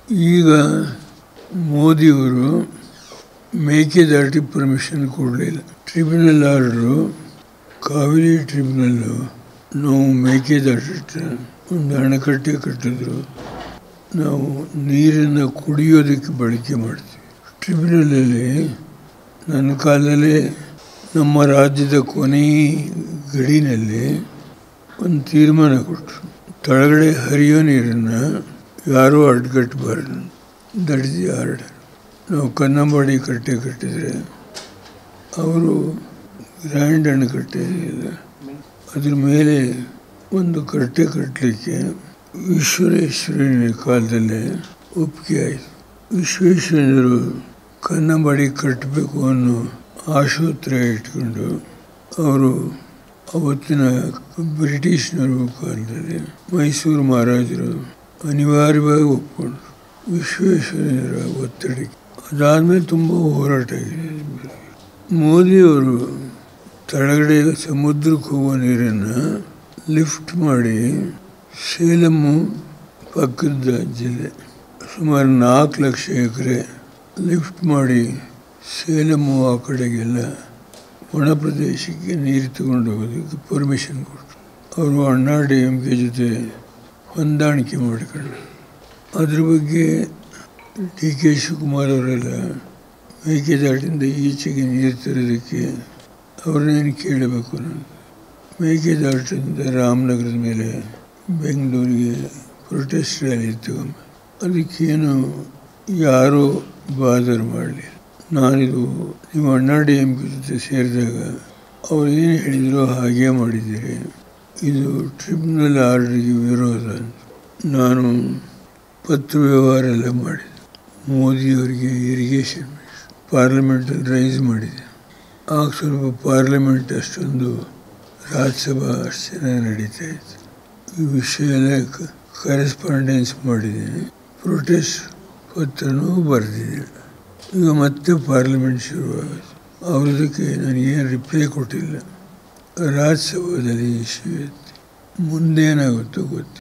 ಈಗ ಮೋದಿಯವರು ಮೇಕೆದಾಟಿ ಪರ್ಮಿಷನ್ ಕೊಡಲಿಲ್ಲ ಟ್ರಿಬ್ಯುನಲ್ ಆರ್ಡ್ರು ಕಾವೇರಿ ಟ್ರಿಬ್ಯುನಲ್ಲು ನಾವು ಮೇಕೆದಾಟ ಒಂದು ಅಣೆಕಟ್ಟೆ ಕಟ್ಟಿದ್ರು ನಾವು ನೀರನ್ನು ಕುಡಿಯೋದಕ್ಕೆ ಬಳಕೆ ಮಾಡ್ತೀವಿ ಟ್ರಿಬ್ಯುನಲಲ್ಲಿ ನನ್ನ ಕಾಲದಲ್ಲೇ ನಮ್ಮ ರಾಜ್ಯದ ಕೊನೆಯ ಗಡಿನಲ್ಲಿ ಒಂದು ತೀರ್ಮಾನ ಕೊಟ್ಟರು ಕೆಳಗಡೆ ಹರಿಯೋ ನೀರನ್ನು ಯಾರೂ ಅಡ್ಗಟ್ಟಬಾರ್ದು ದಟ್ ಇಸ್ ದಿ ಆರ್ಡರ್ ನಾವು ಕನ್ನಂಬಾಡಿ ಕಟ್ಟೆ ಕಟ್ಟಿದರೆ ಅವರು ಗ್ರ್ಯಾಂಡ್ ಅಣೆಕಟ್ಟೆ ಇಲ್ಲ ಅದ್ರ ಮೇಲೆ ಒಂದು ಕಟ್ಟೆ ಕಟ್ಟಲಿಕ್ಕೆ ವಿಶ್ವೇಶ್ವರಯ್ಯನ ಕಾಲದಲ್ಲೇ ಒಪ್ಪಿಗೆ ಆಯಿತು ವಿಶ್ವೇಶ್ವರಯ್ಯನವರು ಕನ್ನಂಬಾಡಿ ಕಟ್ಟಬೇಕು ಅನ್ನೋ ಆಶೋತ್ತರ ಇಟ್ಕೊಂಡು ಅವರು ಅವತ್ತಿನ ಬ್ರಿಟಿಷ್ನವ್ರ ಕಾಲದಲ್ಲಿ ಮೈಸೂರು ಮಹಾರಾಜರು ಅನಿವಾರ್ಯವಾಗಿ ಒಪ್ಕೊಂಡ್ರು ವಿಶ್ವೇಶ್ವರಯ್ಯನವರ ಒತ್ತಡಕ್ಕೆ ಅದಾದಮೇಲೆ ತುಂಬ ಹೋರಾಟ ಆಗಿದೆ ಮೋದಿಯವರು ಕೆಳಗಡೆ ಸಮುದ್ರಕ್ಕೆ ಹೋಗೋ ನೀರನ್ನು ಲಿಫ್ಟ್ ಮಾಡಿ ಸೇಲಮ್ಮು ಪಕ್ಕದ ಜಿಲ್ಲೆ ಸುಮಾರು ನಾಲ್ಕು ಲಕ್ಷ ಎಕರೆ ಲಿಫ್ಟ್ ಮಾಡಿ ಸೇಲಮ್ಮು ಆ ಕಡೆಗೆಲ್ಲ ಒಣ ಪ್ರದೇಶಕ್ಕೆ ನೀರು ತಗೊಂಡು ಹೋಗೋದಕ್ಕೆ ಪರ್ಮಿಷನ್ ಕೊಟ್ಟರು ಅವರು ಅಣ್ಣಾ ಡಿ ಎಮ್ ಕೆ ಜೊತೆ ಹೊಂದಾಣಿಕೆ ಮಾಡಿಕೊಂಡ್ರು ಅದ್ರ ಬಗ್ಗೆ ಡಿ ಕೆ ಶಿವಕುಮಾರ್ ಅವರೆಲ್ಲ ಮೇಕೆದಾಟಿಂದ ಈಚೆಗೆ ನೀರು ತರೋದಕ್ಕೆ ಅವ್ರನ್ನೇನು ಕೇಳಬೇಕು ನಾನು ಮೇಕೆದಾಟಿಂದ ರಾಮನಗರದ ಮೇಲೆ ಬೆಂಗಳೂರಿಗೆ ಪ್ರೊಟೆಸ್ಟ್ ರ್ಯಾಲಿ ತಗೊಂಬ ಅದಕ್ಕೇನು ಯಾರೂ ಬಾದರ್ ಮಾಡಲಿ ನಾನಿದು ನಿಮ್ಮ ಅಣ್ಣಾ ಡಿ ಎಮ್ ಕೆ ಜೊತೆ ಸೇರಿದಾಗ ಅವ್ರು ಏನು ಹೇಳಿದ್ರು ಹಾಗೇ ಮಾಡಿದ್ದೀರಿ ಇದು ಟ್ರಿಬ್ಯುನಲ್ ಆರ್ಡರ್ಗೆ ವಿರೋಧ ಅಂತ ನಾನು ಪತ್ರ ವ್ಯವಹಾರ ಎಲ್ಲ ಮಾಡಿದೆ ಮೋದಿಯವರಿಗೆ ಇರಿಗೇಷನ್ ಪಾರ್ಲಿಮೆಂಟಲ್ಲಿ ರೈಸ್ ಮಾಡಿದೆ ಆಗ ಸ್ವಲ್ಪ ಪಾರ್ಲಿಮೆಂಟ್ ಅಷ್ಟೊಂದು ರಾಜ್ಯಸಭಾ ಅಷ್ಟು ಚೆನ್ನಾಗಿ ನಡೀತಾ ಇತ್ತು ಈ ವಿಷಯ ಎಲ್ಲ ಕರೆಸ್ಪಾಂಡೆನ್ಸ್ ಮಾಡಿದ್ದೀನಿ ಪ್ರೊಟೆಸ್ಟ್ ಪತ್ರನೂ ಬರೆದಿದ್ದೀನಿ ಈಗ ಮತ್ತೆ ಪಾರ್ಲಿಮೆಂಟ್ ಶುರುವಾಗುತ್ತೆ ಅವ್ರದಕ್ಕೆ ನನಗೇನು ರಿಪ್ಲೈ ಕೊಟ್ಟಿಲ್ಲ ರಾಜ್ಯಸಭಾದಲ್ಲಿ ಇಶ್ಯೂ ಇತ್ತು ಮುಂದೇನಾಗುತ್ತೋ ಗೊತ್ತಿಲ್ಲ